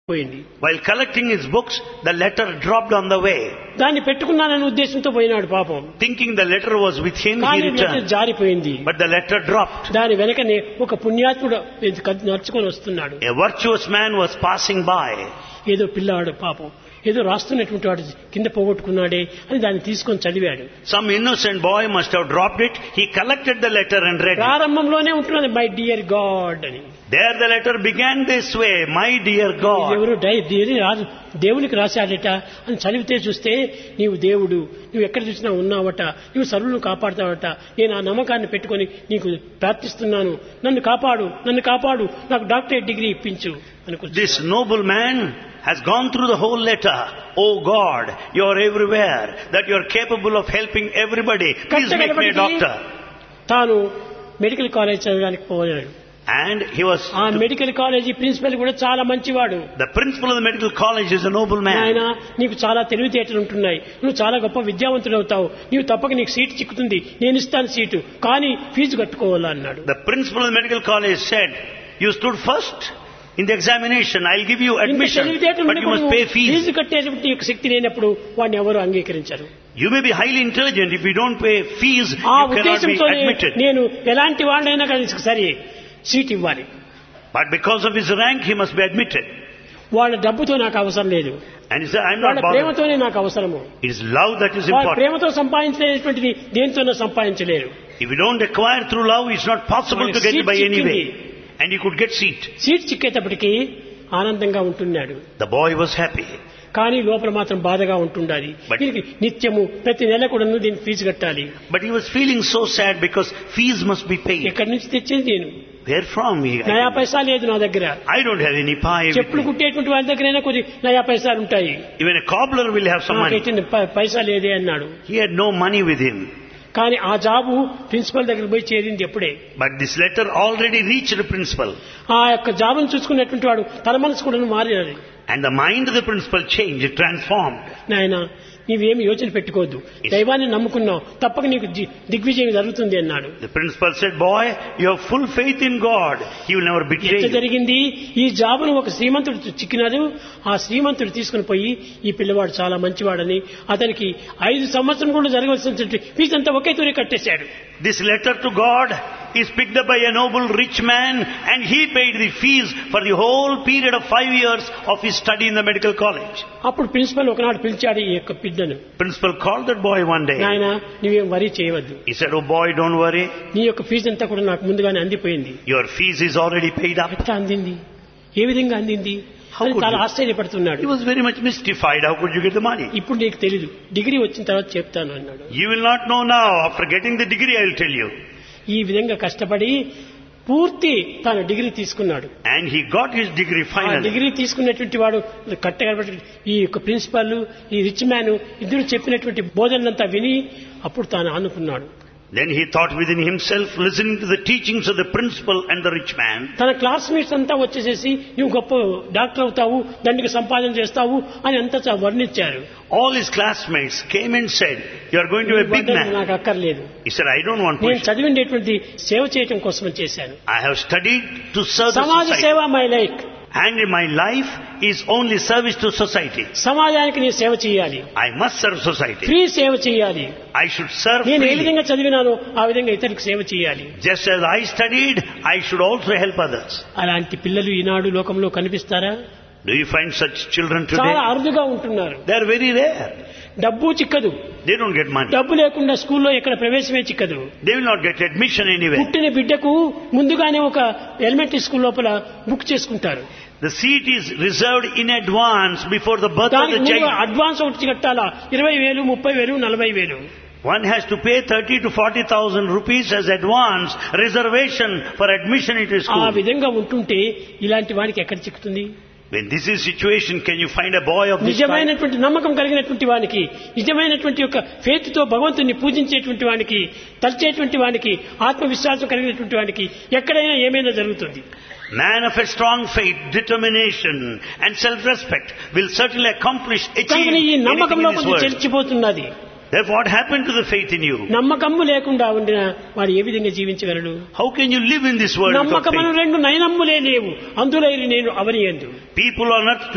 పోయింది While collecting his books, the letter dropped on the way. దాన్ని పెట్టుకున్నాననే ఉద్దేశంతో పోయినాడు పాపం Thinking the letter was with him, he కానీ లెటర్ returned. జారిపోయింది But the letter dropped. దాని వెనకనే ఒక పుణ్యాత్ముడు నడుచుకొని వస్తున్నాడు A virtuous man was passing by. ఏదో పిల్లవాడు పాపం ఏదో రాస్తున్నటువంటి వాడు కింద పోగొట్టుకున్నాడే అని దాన్ని తీసుకొని చదివాడు Some innocent boy must have dropped it. He collected the letter and read it. ప్రారంభంలోనే ఉంటున్నది మై డియర్ గాడ్ అని There the letter began this way, My dear ఇది God. ఎవరు డై- డైరీ రాదు దేవునికి రాశాడట అని చదివితే చూస్తే నీవు దేవుడు నువ్వు ఎక్కడ చూసినా ఉన్నావట నువ్వు సర్వులను కాపాడుతావట నేను ఆ నమ్మకాన్ని పెట్టుకొని నీకు ప్రార్థిస్తున్నాను నన్ను కాపాడు నన్ను కాపాడు నాకు డాక్టరేట్ డిగ్రీ ఇప్పించు అనుకుంటున్నాను This noble man has gone through the whole letter. Oh God, you are everywhere, that you are capable of helping everybody. Please make me a doctor. తాను మెడికల్ కాలేజ్ చదవడానికి పోయాడు And he was, ఆ medical college principal కూడా చాలా మంచివాడు the principal of the medical college is a noble ఆయన man. నీకు చాలా తెలివితేటలు ఉంటున్నాయి నువ్వు చాలా గొప్ప విద్యావంతుడు అవుతావు నీవు తప్పక నీకు సీటు చిక్కుతుంది నేను ఇస్తాను సీటు కానీ ఫీజు కట్టుకోవాలా అన్నాడు The principal of the medical college said, you stood first in the examination. I'll give you ఇంత admission, తెలివితేటలు but you must ఉన్నప్పుడు pay fees. ఫీజు కట్టేటువంటి యొక్క శక్తి లేనప్పుడు వాడిని ఎవరు అంగీకరించరు You may be highly intelligent. If you don't pay fees, ఆ you cannot be ఉద్దేశంతో admitted. నేను ఎలాంటి వాడినైనా కానీ సరే సీట్ ఇవ్వాలి But because of his rank, he must be admitted. వాళ్ళ డబ్బుతో నాకు అవసరం లేదు And he said, I'm వాళ్ళ not bothered. ప్రేమతోనే నాకు అవసరము It is love that is వాళ్ళ important. ప్రేమతో సంపాదించలేనటువంటిది దేనితోనో సంపాదించలేరు If you don't acquire through love, it's not possible to get it by any way. And he could get seat. Seat చిక్కేటప్పటికి ఆనందంగా ఉంటున్నాడు The boy was happy. కానీ లోపల మాత్రం బాధగా ఉంటుండాలి But- దీనికి నిత్యము ప్రతి నెల కూడా దీనికి ఫీజు కట్టాలి But he was feeling so sad because fees must be paid. ఎక్కడి నుంచి తెచ్చేది నేను Where from? He, నయా I, పైసా లేదు నా దగ్గర I don't have any pie. with చెప్పులు me. కుట్టేటువంటి వాళ్ళ దగ్గరైనా కొద్ది నయా పైసాలు ఉంటాయి Even a cobbler will have some money. నాకైతే ప- పైసా లేదే అన్నాడు He had no money with him. కానీ ఆ జాబు ప్రిన్సిపల్ దగ్గర పోయి చేరింది ఎప్పుడే But this letter already reached the principal. ఆ యొక్క జాబును చూసుకున్నటువంటి వాడు తన మనసు కూడా మారినది And the mind of the principal changed, it transformed. నాయన నీవేమి యోచన పెట్టుకోవద్దు దైవాన్ని నమ్ముకున్నావు తప్పక నీకు జి- దిగ్విజయం జరుగుతుంది అన్నాడు The principal said, Boy, you have full faith in God. He will never betray ఎంత you. జరిగింది ఈ జాబును ఒక శ్రీమంతుడు చిక్కినాడు ఆ శ్రీమంతుడు తీసుకుని పోయి ఈ పిల్లవాడు చాలా మంచివాడని అతనికి ఐదు సంవత్సరం కూడా జరగవలసిన ఫీజు అంతా ఒకే తూరి కట్టేశాడు This letter to God is picked up by a noble rich man and he paid the fees for the whole period of five years of his study in the medical college. అప్పుడు principal ఒకనాడు పిలిచాడు ఈ యొక్క బిడ్డను Principal called that boy one day. నాయన నువ్వేం worry చేయవద్దు He said, Oh boy, don't worry. నీ యొక్క ఫీజు అంతా కూడా నాకు ముందుగానే అందిపోయింది Your fees is already paid up. ఎట్లా అందింది ఏ విధంగా అందింది How అని could చాలా you? ఆశ్చర్యపడుతున్నాడు He was very much mystified. How could you get the money? ఇప్పుడు నీకు తెలీదు డిగ్రీ వచ్చిన తర్వాత చెప్తాను అన్నాడు You will not know now. After getting the degree, I will tell you. ఈ విధంగా కష్టపడి పూర్తి తాను డిగ్రీ తీసుకున్నాడు And he got his degree ఆ finally. డిగ్రీ తీసుకున్నటువంటి వాడు కట్టగలబట్టి ఈ యొక్క ప్రిన్సిపాల్ ఈ రిచ్ మ్యాన్ ఇద్దరు చెప్పినటువంటి బోధనలంతా విని అప్పుడు తాను అనుకున్నాడు Then he thought within himself, listening to the teachings of the principal and the rich man, తన క్లాస్మేట్స్ అంతా వచ్చేసేసి నువ్వు గొప్ప డాక్టర్ అవుతావు దండికి సంపాదన చేస్తావు అని అంతా చా- వర్ణించారు all his classmates came and said, You are going to be a big వర్ణన man. నాకు అక్కర్లేదు He said, I don't want నేను position. చదివిండేటువంటి సేవ చేయటం కోసం చేశాను I have studied to serve the సమాజ society. సేవ my like And my life is only service to society. సమాజానికి నేను సేవ చేయాలి I must serve society. Free సేవ చేయాలి I should serve నేను ఏ freely. విధంగా చదివినానో ఆ విధంగా ఇతరులకు సేవ చేయాలి Just as I studied, I should also help others. అలాంటి పిల్లలు ఈనాడు లోకంలో కనిపిస్తారా Do you find such children చాలా today? అరుదుగా ఉంటున్నారు They are very rare. డబ్బు చిక్కదు They don't get money. డబ్బు లేకుండా స్కూల్లో ఎక్కడ ప్రవేశమే చిక్కదు They will not get admission anywhere. పుట్టిన బిడ్డకు ముందుగానే ఒక ఎలిమెంటరీ స్కూల్ లోపల బుక్ చేసుకుంటారు The seat is reserved in advance before the birth of దానికి the ముందు child. అడ్వాన్స్ ఒకటి కట్టాలా ఇరవై వేలు ముప్పై వేలు నలభై వేలు One has to pay 30 to 40,000 rupees as advance reservation for admission into ఆ school. విధంగా ఉంటుంటే ఇలాంటి వానికి ఎక్కడ చిక్కుతుంది When this is situation, can you find a boy of this kind? నిజమైనటువంటి నమ్మకం కలిగినటువంటి వానికి నిజమైనటువంటి యొక్క faith తో భగవంతుని పూజించేటువంటి వానికి తలిచేటువంటి వానికి ఆత్మవిశ్వాసం కలిగినటువంటి వానికి ఎక్కడైనా ఏమైనా జరుగుతుంది Man of a strong faith, determination and self-respect will certainly accomplish, achieve కనుక ఈ anything నమ్మకంలో in this కొంచెం world. చెలిచిపోతున్నది Therefore, what happened to the faith in you? నమ్మకము లేకుండా ఉండిన వాడు ఏ విధంగా జీవించగలడు How can you live in this world without నమ్మకమును faith? రెండు నయనమ్ములే లేవు అందులైరి నేను అవనియందు People on earth